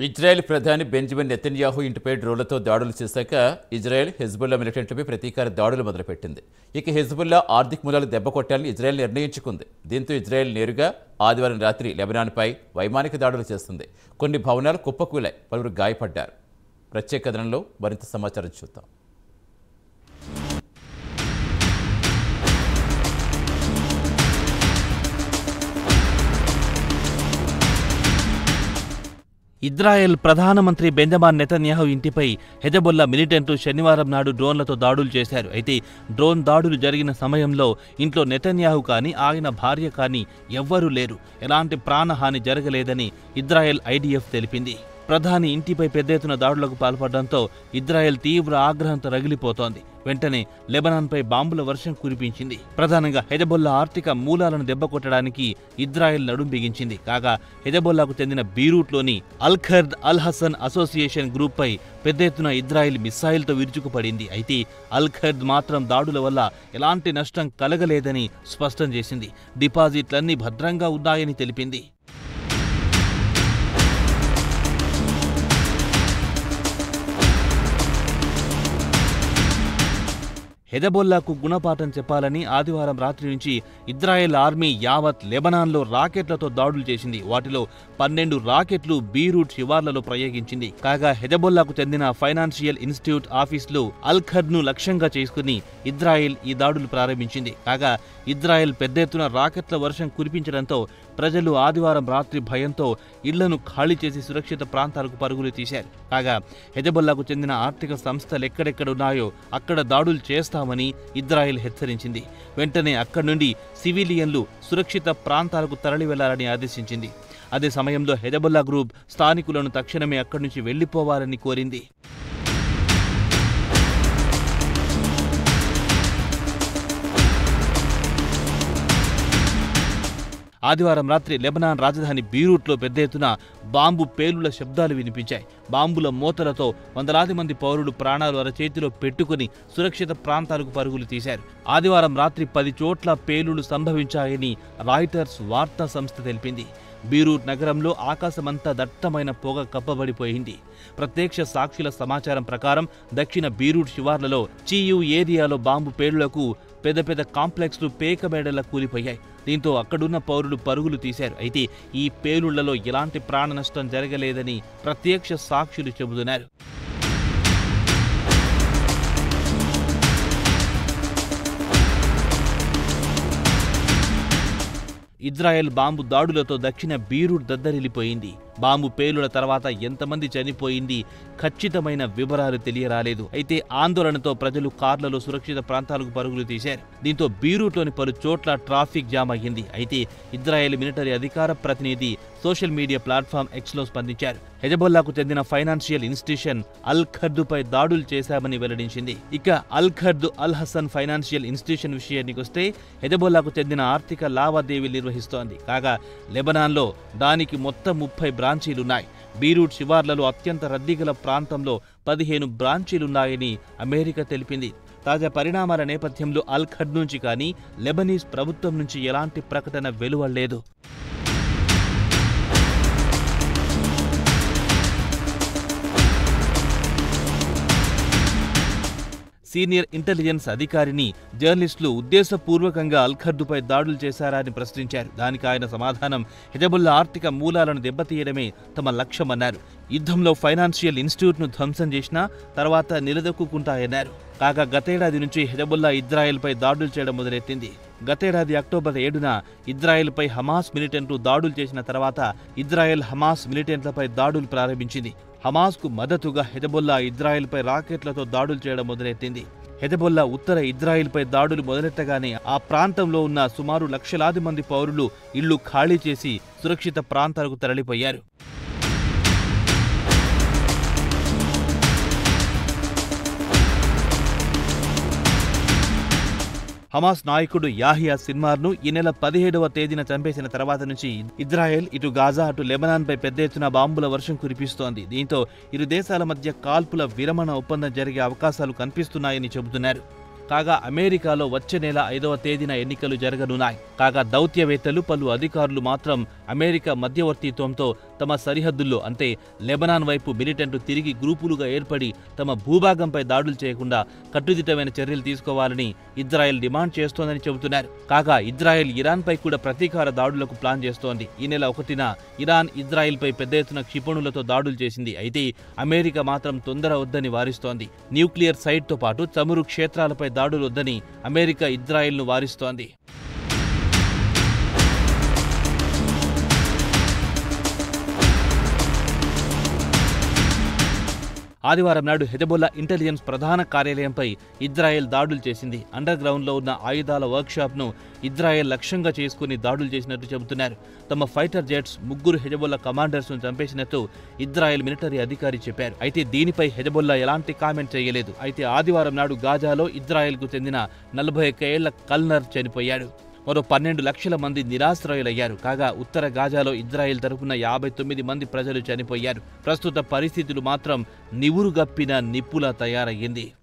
Israel ప్రధాని Benjamin Netanyahu ఇంటిపై డ్రోన్లతో దాడులు చేశాక ఇజ్రాయెల్ హెజ్బుల్లా మిలిటెంట్లపై ప్రతీకార దాడులు మొదలుపెట్టింది ఇక హెజ్బుల్లా ఆర్థిక మూలాలు దెబ్బకొట్టాలని ఇజ్రాయెల్ నిర్ణయించుకుంది దీంతో ఇజ్రాయెల్ నేరుగా ఆదివారం రాత్రి లెబనాన్పై వైమానిక దాడులు చేస్తుంది కొన్ని భవనాలు కుప్పకూలాయి పలువురు గాయపడ్డారు ప్రత్యేక కథనంలో మరింత సమాచారం చూద్దాం ఇజ్రాయెల్ ప్రధానమంత్రి బెంజమాన్ నెతన్యాహు ఇంటిపై హెజబొల్లా మిలిటెంట్లు శనివారం నాడు డ్రోన్లతో దాడులు చేశారు అయితే డ్రోన్ దాడులు జరిగిన సమయంలో ఇంట్లో నెతన్యాహు కానీ ఆయన భార్య కానీ ఎవ్వరూ లేరు ఎలాంటి ప్రాణహాని జరగలేదని ఇజ్రాయెల్ ఐడిఎఫ్ తెలిపింది ప్రధాని ఇంటిపై పెద్ద ఎత్తున దాడులకు పాల్పడడంతో ఇజ్రాయెల్ తీవ్ర ఆగ్రహంతో రగిలిపోతోంది వెంటనే లెబనాన్పై బాంబుల వర్షం కురిపించింది ప్రధానంగా హెజబొల్లా ఆర్థిక మూలాలను దెబ్బకొట్టడానికి ఇజ్రాయెల్ నడుం బిగించింది కాగా హెజబొల్లాకు చెందిన బీరూట్లోని అల్ ఖర్ద్ అల్ హసన్ అసోసియేషన్ గ్రూప్పై పెద్ద ఎత్తున ఇజ్రాయెల్ మిస్సైల్తో విరుచుకుపడింది అయితే అల్ ఖర్ద్ మాత్రం దాడుల వల్ల ఎలాంటి నష్టం కలగలేదని స్పష్టం చేసింది డిపాజిట్లన్నీ భద్రంగా ఉన్నాయని తెలిపింది హెదబొల్లాకు గుణపాఠం చెప్పాలని ఆదివారం రాత్రి నుంచి ఇజ్రాయెల్ ఆర్మీ యావత్ లెబనాన్లో రాకెట్లతో దాడులు చేసింది వాటిలో పన్నెండు రాకెట్లు బీరూట్ శివార్లలో ప్రయోగించింది కాగా హెదబొల్లాకు చెందిన ఫైనాన్షియల్ ఇన్స్టిట్యూట్ ఆఫీసులు అల్ ఖర్ను లక్ష్యంగా చేసుకుని ఇజ్రాయెల్ ఈ దాడులు ప్రారంభించింది కాగా ఇజ్రాయెల్ పెద్ద ఎత్తున రాకెట్ల వర్షం కురిపించడంతో ప్రజలు ఆదివారం రాత్రి భయంతో ఇళ్లను ఖాళీ చేసి సురక్షిత ప్రాంతాలకు పరుగులు తీశారు కాగా హెజబొల్లాకు చెందిన ఆర్థిక సంస్థలు ఎక్కడెక్కడున్నాయో అక్కడ దాడులు చేస్తామని ఇజ్రాయెల్ హెచ్చరించింది వెంటనే అక్కడి నుండి సివిలియన్లు సురక్షిత ప్రాంతాలకు తరలి వెళ్లాలని ఆదేశించింది అదే సమయంలో హెజబొల్లా గ్రూప్ స్థానికులను తక్షణమే అక్కడి నుంచి వెళ్లిపోవాలని కోరింది ఆదివారం రాత్రి లెబనాన్ రాజధాని బీరూట్లో పెద్ద ఎత్తున బాంబు పేలుల శబ్దాలు వినిపించాయి బాంబుల మూతలతో వందలాది మంది పౌరులు ప్రాణాలు అరచేతిలో పెట్టుకుని సురక్షిత ప్రాంతాలకు పరుగులు తీశారు ఆదివారం రాత్రి పది చోట్ల పేలులు సంభవించాయని రాయిటర్స్ వార్తా సంస్థ తెలిపింది బీరూట్ నగరంలో ఆకాశమంతా దట్టమైన పొగ కప్పబడిపోయింది ప్రత్యక్ష సాక్షుల సమాచారం ప్రకారం దక్షిణ బీరూట్ శివార్లలో చీయు ఏరియాలో బాంబు పేలులకు పెద్ద పెద్ద కాంప్లెక్స్లు పేకబేడలా కూలిపోయాయి దీంతో అక్కడున్న పౌరులు పరుగులు తీశారు అయితే ఈ పేలుళ్లలో ఎలాంటి ప్రాణ నష్టం జరగలేదని ప్రత్యక్ష సాక్షులు చెబుతున్నారు ఇజ్రాయెల్ బాంబు దాడులతో దక్షిణ బీరూట్ దద్దరిల్లిపోయింది బాంబు పేలుల తర్వాత ఎంతమంది చనిపోయింది ఖచ్చితమైన వివరాలు తెలియరాలేదు అయితే ఆందోళనతో ప్రజలు కార్లలో సురక్షిత ప్రాంతాలకు పరుగులు తీశారు దీంతో బీరూట్లోని పలు చోట్ల ట్రాఫిక్ జామ్ అయ్యింది అయితే ఇజ్రాయెల్ మిలిటరీ అధికార ప్రతినిధి సోషల్ మీడియా ప్లాట్ఫామ్ ఎక్స్లో స్పందించారు హెజబొల్లాకు చెందిన ఫైనాన్షియల్ ఇన్స్టిట్యూషన్ అల్ ఖర్దుపై దాడులు చేశామని వెల్లడించింది ఇక Al Qard Al Hassan financial institution విషయానికి వస్తే హెజబొల్లాకు చెందిన ఆర్థిక లావాదేవీలు నిర్వహిస్తోంది కాగా లెబనాన్లో దానికి మొత్తం ముప్పై బ్రాంచీలున్నాయి బీరూట్ శివార్లలో అత్యంత రద్దీ గల ప్రాంతంలో పదిహేను బ్రాంచీలున్నాయని అమెరికా తెలిపింది తాజా పరిణామాల నేపథ్యంలో అల్ ఖడ్ నుంచి కానీ లెబనీస్ ప్రభుత్వం నుంచి ఎలాంటి ప్రకటన వెలువడలేదు సీనియర్ ఇంటెలిజెన్స్ అధికారిని జర్నలిస్టులు ఉద్దేశపూర్వకంగా అల్ఖర్దుపై దాడులు చేశారా అని ప్రశ్నించారు దానికి ఆయన సమాధానం హెజబుల్లా ఆర్థిక మూలాలను దెబ్బతీయడమే తమ లక్ష్యమన్నారు యుద్ధంలో ఫైనాన్షియల్ ఇన్స్టిట్యూట్ను ధ్వంసం చేసినా తర్వాత నిలదొక్కుంటాయన్నారు కాగా గతేడాది నుంచి హెజబుల్లా ఇజ్రాయెల్పై దాడులు చేయడం మొదలెత్తింది గతేడాది అక్టోబర్ ఏడున ఇజ్రాయెల్పై హమాస్ మిలిటెంట్లు దాడులు చేసిన తర్వాత ఇజ్రాయెల్ హమాస్ మిలిటెంట్లపై దాడులు ప్రారంభించింది హమాస్కు మద్దతుగా హెజబొల్లా ఇజ్రాయెల్పై రాకెట్లతో దాడులు చేయడం మొదలెత్తింది హెజబొల్లా ఉత్తర ఇజ్రాయిల్పై దాడులు మొదలెట్టగానే ఆ ప్రాంతంలో ఉన్న సుమారు లక్షలాది మంది పౌరులు ఇళ్లు ఖాళీ చేసి సురక్షిత ప్రాంతాలకు తరలిపోయారు హమాస్ నాయకుడు యాహియా సిన్మార్ను ఈ నెల పదిహేడవ తేదీన చంపేసిన తర్వాత నుంచి ఇజ్రాయెల్ ఇటు గాజా అటు లెబనాన్పై పెద్ద ఎత్తున బాంబుల వర్షం కురిపిస్తోంది దీంతో ఇరు దేశాల మధ్య కాల్పుల విరమణ ఒప్పందం జరిగే అవకాశాలు కనిపిస్తున్నాయని చెబుతున్నారు కాగా అమెరికాలో వచ్చే నెల ఐదవ తేదీన ఎన్నికలు జరగనున్నాయి కాగా దౌత్యవేత్తలు పలు అధికారులు మాత్రం అమెరికా మధ్యవర్తిత్వంతో తమ సరిహద్దుల్లో అంటే లెబనాన్ వైపు మిలిటెంట్లు తిరిగి గ్రూపులుగా ఏర్పడి తమ భూభాగంపై దాడులు చేయకుండా కట్టుదిట్టమైన చర్యలు తీసుకోవాలని ఇజ్రాయెల్ డిమాండ్ చేస్తోందని చెబుతున్నారు కాగా ఇజ్రాయెల్ ఇరాన్పై కూడా ప్రతీకార దాడులకు ప్లాన్ చేస్తోంది ఈ నెల ఒకటిన ఇరాన్ ఇజ్రాయెల్పై పెద్ద ఎత్తున క్షిపణులతో దాడులు చేసింది అయితే అమెరికా మాత్రం తొందర వద్దని వారిస్తోంది న్యూక్లియర్ సైట్తో పాటు చమురు క్షేత్రాలపై దాడులు వద్దని అమెరికా ఇజ్రాయెల్ను వారిస్తోంది ఆదివారం నాడు హెజబొల్లా ఇంటెలిజెన్స్ ప్రధాన కార్యాలయంపై ఇజ్రాయెల్ దాడులు చేసింది అండర్ గ్రౌండ్లో ఉన్న ఆయుధాల వర్క్షాప్ను ఇజ్రాయెల్ లక్ష్యంగా చేసుకుని దాడులు చేసినట్టు చెబుతున్నారు తమ ఫైటర్ జెట్స్ ముగ్గురు హెజబొల్లా కమాండర్స్ను చంపేసినట్టు ఇజ్రాయెల్ మిలిటరీ అధికారి చెప్పారు అయితే దీనిపై హెజబొల్లా ఎలాంటి కామెంట్ చేయలేదు అయితే ఆదివారం నాడు గాజాలో ఇజ్రాయెల్కు చెందిన నలభై ఒక్క ఏళ్ల కల్నర్ చనిపోయాడు మరో పన్నెండు లక్షల మంది నిరాశ్రయులయ్యారు కాగా ఉత్తర గాజాలో ఇజ్రాయెల్ తరపున యాభై తొమ్మిది మంది ప్రజలు చనిపోయారు ప్రస్తుత పరిస్థితులు మాత్రం నివురుగప్పిన నిప్పులా తయారయ్యింది